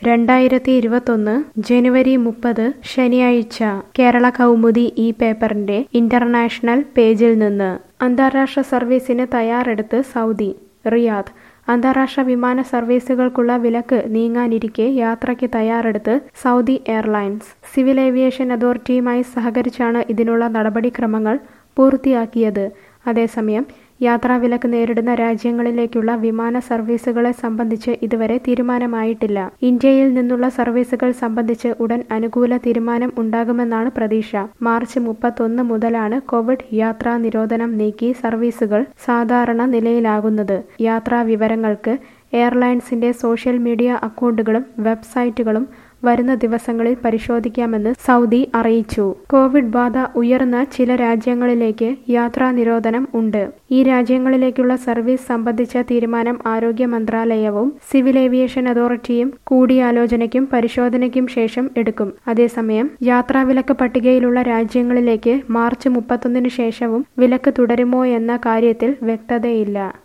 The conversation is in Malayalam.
രണ്ടായിരത്തി ഇരുപത്തൊന്ന് ജനുവരി മുപ്പത് ശനിയാഴ്ച കേരള കൗമുദി ഈ പേപ്പറിന്റെ ഇന്റർനാഷണൽ പേജിൽ നിന്ന് അന്താരാഷ്ട്ര സർവീസിന് തയ്യാറെടുത്ത് സൗദി റിയാദ് അന്താരാഷ്ട്ര വിമാന സർവീസുകൾക്കുള്ള വിലക്ക് നീങ്ങാനിരിക്കെ യാത്രയ്ക്ക് തയ്യാറെടുത്ത് സൗദി എയർലൈൻസ് സിവിൽ ഏവിയേഷൻ അതോറിറ്റിയുമായി സഹകരിച്ചാണ് ഇതിനുള്ള നടപടിക്രമങ്ങൾ പൂർത്തിയാക്കിയത് അതേസമയം യാത്രാവിലക്ക് നേരിടുന്ന രാജ്യങ്ങളിലേക്കുള്ള വിമാന സർവീസുകളെ സംബന്ധിച്ച് ഇതുവരെ തീരുമാനമായിട്ടില്ല ഇന്ത്യയിൽ നിന്നുള്ള സർവീസുകൾ സംബന്ധിച്ച് ഉടൻ അനുകൂല തീരുമാനം ഉണ്ടാകുമെന്നാണ് പ്രതീക്ഷ മാർച്ച് മുപ്പത്തൊന്ന് മുതലാണ് കോവിഡ് യാത്രാ നിരോധനം നീക്കി സർവീസുകൾ സാധാരണ നിലയിലാകുന്നത് യാത്രാ വിവരങ്ങൾക്ക് എയർലൈൻസിന്റെ സോഷ്യൽ മീഡിയ അക്കൗണ്ടുകളും വെബ്സൈറ്റുകളും വരുന്ന ദിവസങ്ങളിൽ പരിശോധിക്കാമെന്ന് സൗദി അറിയിച്ചു കോവിഡ് ബാധ ഉയർന്ന ചില രാജ്യങ്ങളിലേക്ക് യാത്രാ നിരോധനം ഉണ്ട് ഈ രാജ്യങ്ങളിലേക്കുള്ള സർവീസ് സംബന്ധിച്ച തീരുമാനം ആരോഗ്യ മന്ത്രാലയവും സിവിൽ ഏവിയേഷൻ അതോറിറ്റിയും കൂടിയാലോചനയ്ക്കും പരിശോധനയ്ക്കും ശേഷം എടുക്കും അതേസമയം യാത്രാവിലക്ക് പട്ടികയിലുള്ള രാജ്യങ്ങളിലേക്ക് മാർച്ച് മുപ്പത്തൊന്നിന് ശേഷവും വിലക്ക് തുടരുമോ എന്ന കാര്യത്തിൽ വ്യക്തതയില്ല